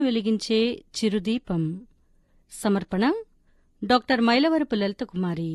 వెలిగించే చిరుదీపం సమర్పణ డాక్టర్ మైలవరపు లలిత కుమారి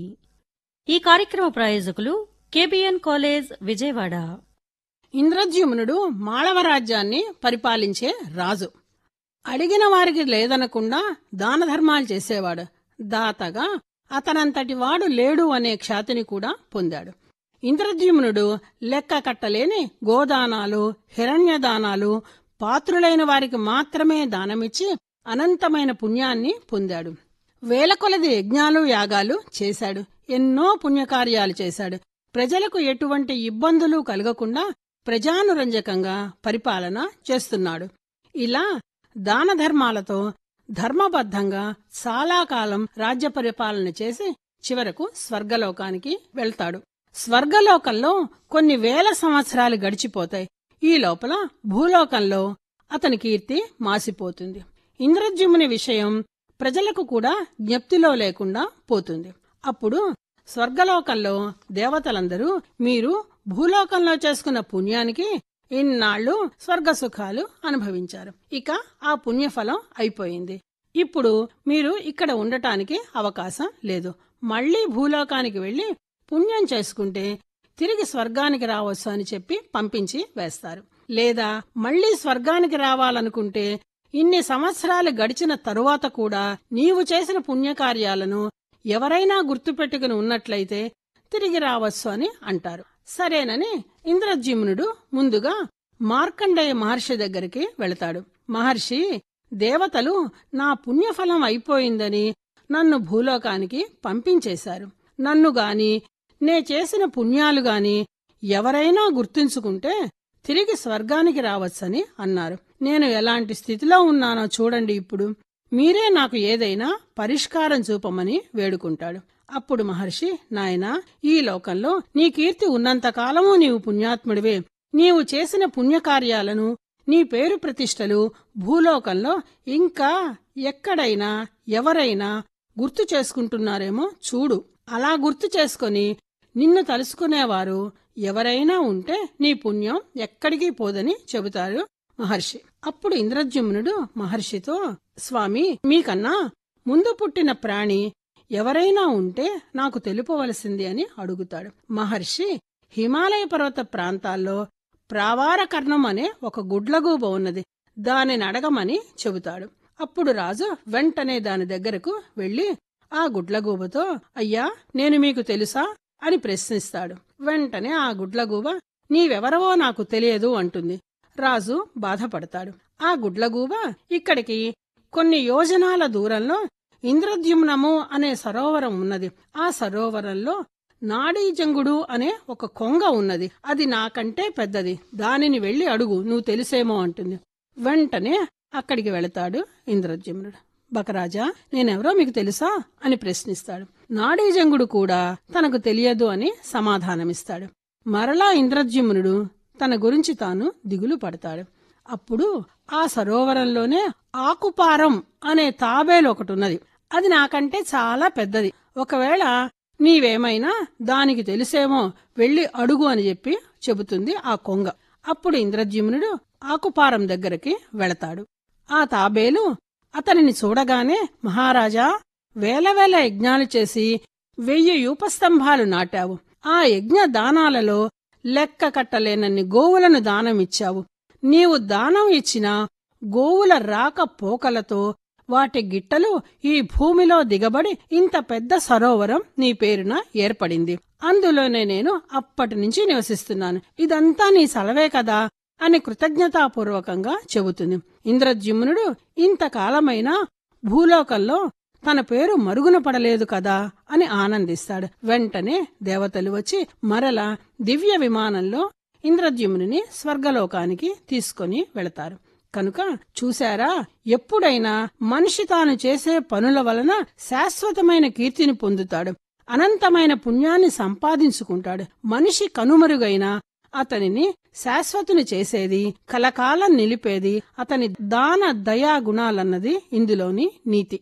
ఈ కార్యక్రమ ప్రాయోజకులు కేబిఎన్ కాలేజ్ విజయవాడ ఇంద్రద్యుమ్నుడు మాళవరాజ్యాన్ని పరిపాలించే రాజు అడిగిన వారికి లేదనకుండా దాన ధర్మాలు చేసేవాడు దాతగా అతనంతటి వాడు లేడు అనే ఖ్యాతిని కూడా పొందాడు ఇంద్రద్యుమ్నుడు లెక్క కట్టలేని గోదానాలు హిరణ్యదానాలు పాత్రులైన వారికి మాత్రమే దానమిచ్చి అనంతమైన పుణ్యాన్ని పొందాడు వేల కొలది యజ్ఞాలు యాగాలు చేశాడు ఎన్నో పుణ్యకార్యాలు చేశాడు ప్రజలకు ఎటువంటి ఇబ్బందులు కలగకుండా ప్రజానురంజకంగా పరిపాలన చేస్తున్నాడు ఇలా దాన ధర్మాలతో ధర్మబద్ధంగా చాలా కాలం రాజ్య పరిపాలన చేసి చివరకు స్వర్గలోకానికి వెళ్తాడు స్వర్గలోకంలో కొన్ని వేల సంవత్సరాలు గడిచిపోతాయి ఈ లోపల భూలోకంలో అతని కీర్తి మాసిపోతుంది ఇంద్రజ్యుముని విషయం ప్రజలకు కూడా జ్ఞప్తిలో లేకుండా పోతుంది అప్పుడు స్వర్గలోకంలో దేవతలందరూ మీరు భూలోకంలో చేసుకున్న పుణ్యానికి ఇన్నాళ్లు స్వర్గ సుఖాలు అనుభవించారు ఇక ఆ పుణ్యఫలం అయిపోయింది ఇప్పుడు మీరు ఇక్కడ ఉండటానికి అవకాశం లేదు మళ్లీ భూలోకానికి వెళ్లి పుణ్యం చేసుకుంటే తిరిగి స్వర్గానికి రావచ్చు అని చెప్పి పంపించి వేస్తారు లేదా మళ్లీ స్వర్గానికి రావాలనుకుంటే ఇన్ని సంవత్సరాలు గడిచిన తరువాత కూడా నీవు చేసిన పుణ్యకార్యాలను ఎవరైనా గుర్తుపెట్టుకుని ఉన్నట్లయితే తిరిగి రావచ్చు అని అంటారు సరేనని ఇంద్రజిమ్నుడు ముందుగా మార్కండేయ మహర్షి దగ్గరికి వెళతాడు మహర్షి దేవతలు నా పుణ్యఫలం అయిపోయిందని నన్ను భూలోకానికి పంపించేశారు నన్ను గాని నే చేసిన పుణ్యాలు గాని ఎవరైనా గుర్తుంచుకుంటే తిరిగి స్వర్గానికి రావచ్చని అన్నారు నేను ఎలాంటి స్థితిలో ఉన్నానో చూడండి ఇప్పుడు మీరే నాకు ఏదైనా పరిష్కారం చూపమని వేడుకుంటాడు అప్పుడు మహర్షి నాయనా ఈ లోకంలో నీ కీర్తి ఉన్నంతకాలము నీవు పుణ్యాత్ముడివే నీవు చేసిన పుణ్యకార్యాలను నీ పేరు ప్రతిష్టలు భూలోకంలో ఇంకా ఎక్కడైనా ఎవరైనా గుర్తు చేసుకుంటున్నారేమో చూడు అలా గుర్తు చేసుకొని నిన్ను తలుసుకునేవారు ఎవరైనా ఉంటే నీ పుణ్యం ఎక్కడికి పోదని చెబుతారు మహర్షి అప్పుడు ఇంద్రజ్యుమ్నుడు మహర్షితో స్వామి మీకన్నా ముందు పుట్టిన ప్రాణి ఎవరైనా ఉంటే నాకు తెలుపవలసింది అని అడుగుతాడు మహర్షి హిమాలయ పర్వత ప్రాంతాల్లో ప్రావారకర్ణం అనే ఒక గుడ్లగూబ ఉన్నది దానిని అడగమని చెబుతాడు అప్పుడు రాజు వెంటనే దాని దగ్గరకు వెళ్లి ఆ గుడ్లగూబతో అయ్యా నేను మీకు తెలుసా అని ప్రశ్నిస్తాడు వెంటనే ఆ గుడ్లగూబ నీవెవరవో నాకు తెలియదు అంటుంది రాజు బాధపడతాడు ఆ గుడ్లగూబ ఇక్కడికి కొన్ని యోజనాల దూరంలో ఇంద్రద్యుమ్నము అనే సరోవరం ఉన్నది ఆ సరోవరంలో నాడీజంగుడు అనే ఒక కొంగ ఉన్నది అది నాకంటే పెద్దది దానిని వెళ్లి అడుగు నువ్వు తెలిసేమో అంటుంది వెంటనే అక్కడికి వెళతాడు ఇంద్రద్యుమ్నుడు బకరాజా నేనెవరో మీకు తెలుసా అని ప్రశ్నిస్తాడు నాడీజంగుడు కూడా తనకు తెలియదు అని సమాధానమిస్తాడు మరలా ఇంద్రద్యుమ్నుడు తన గురించి తాను దిగులు పడతాడు అప్పుడు ఆ సరోవరంలోనే ఆకుపారం అనే తాబేలు ఒకటి ఉన్నది అది నాకంటే చాలా పెద్దది ఒకవేళ నీవేమైనా దానికి తెలిసేమో వెళ్లి అడుగు అని చెప్పి చెబుతుంది ఆ కొంగ అప్పుడు ఇంద్రజ్యుమ్నుడు ఆకుపారం దగ్గరికి వెళతాడు ఆ తాబేలు అతనిని చూడగానే మహారాజా వేల వేల యజ్ఞాలు చేసి వెయ్యి యూపస్తంభాలు నాటావు ఆ యజ్ఞ దానాలలో లెక్క కట్టలేనన్ని గోవులను దానమిచ్చావు నీవు దానం ఇచ్చిన గోవుల రాక పోకలతో వాటి గిట్టలు ఈ భూమిలో దిగబడి ఇంత పెద్ద సరోవరం నీ పేరున ఏర్పడింది అందులోనే నేను అప్పటి నుంచి నివసిస్తున్నాను ఇదంతా నీ సలవే కదా అని కృతజ్ఞతాపూర్వకంగా చెబుతుంది ఇంద్రజ్యుమ్నుడు ఇంతకాలమైనా భూలోకంలో తన పేరు మరుగున పడలేదు కదా అని ఆనందిస్తాడు వెంటనే దేవతలు వచ్చి మరల దివ్య విమానంలో ఇంద్రద్యుమ్నుని స్వర్గలోకానికి తీసుకొని వెళతారు కనుక చూశారా ఎప్పుడైనా మనిషి తాను చేసే పనుల వలన శాశ్వతమైన కీర్తిని పొందుతాడు అనంతమైన పుణ్యాన్ని సంపాదించుకుంటాడు మనిషి కనుమరుగైన అతనిని శాశ్వతుని చేసేది కలకాలం నిలిపేది అతని దాన దయా గుణాలన్నది ఇందులోని నీతి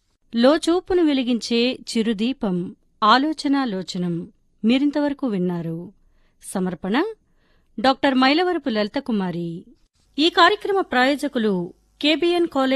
లోచూపును వెలిగించే చిరుదీపం ఆలోచనాలోచనం మీరింతవరకు విన్నారు సమర్పణ డాక్టర్ మైలవరపు లలిత కుమారి ఈ కార్యక్రమ ప్రాయోజకులు కేబిఎన్ కాలేజ్